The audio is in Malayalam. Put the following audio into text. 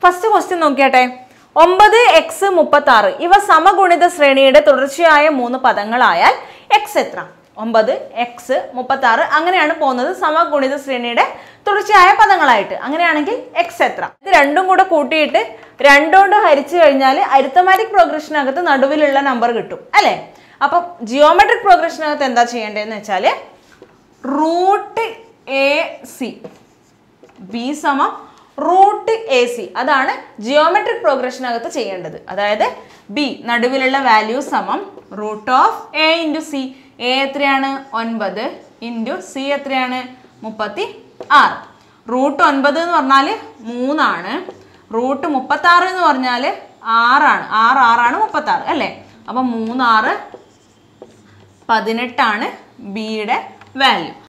ഫസ്റ്റ് ക്വസ്റ്റ്യൻ നോക്കിയാട്ടെ ഒമ്പത് എക്സ് മുപ്പത്തി ആറ് ഇവ സമഗുണിത ശ്രേണിയുടെ തുടർച്ചയായ മൂന്ന് പദങ്ങളായാൽ എക്സ് എത്ര ഒമ്പത് എക്സ് മുപ്പത്തി ആറ് അങ്ങനെയാണ് പോകുന്നത് സമഗുണിത ശ്രേണിയുടെ തുടർച്ചയായ പദങ്ങളായിട്ട് അങ്ങനെയാണെങ്കിൽ എക്സ് എത്ര ഇത് രണ്ടും കൂടെ കൂട്ടിയിട്ട് രണ്ടുകൊണ്ട് ഹരിച്ചു കഴിഞ്ഞാൽ അരിത്തമാറ്റിക് പ്രോഗ്രഷനകത്ത് നടുവിലുള്ള നമ്പർ കിട്ടും അല്ലേ അപ്പം ജിയോമെട്രിക് പ്രോഗ്രഷനകത്ത് എന്താ ചെയ്യേണ്ടതെന്ന് വെച്ചാൽ റൂട്ട് എ സി ബി സമം റൂട്ട് എ സി അതാണ് ജിയോമെട്രിക് പ്രോഗ്രഷനകത്ത് ചെയ്യേണ്ടത് അതായത് ബി നടുവിലുള്ള വാല്യൂ സമം root of A into C A എത്രയാണ് ഒൻപത് ഇൻറ്റു സി എത്രയാണ് മുപ്പത്തി ആറ് റൂട്ട് ഒൻപത് എന്ന് പറഞ്ഞാൽ മൂന്നാണ് റൂട്ട് മുപ്പത്തി ആറ് എന്ന് പറഞ്ഞാൽ ആറാണ് ആറ് ആറാണ് മുപ്പത്തി ആറ് അല്ലേ അപ്പം മൂന്നാറ് പതിനെട്ടാണ് ബിയുടെ വാല്യൂ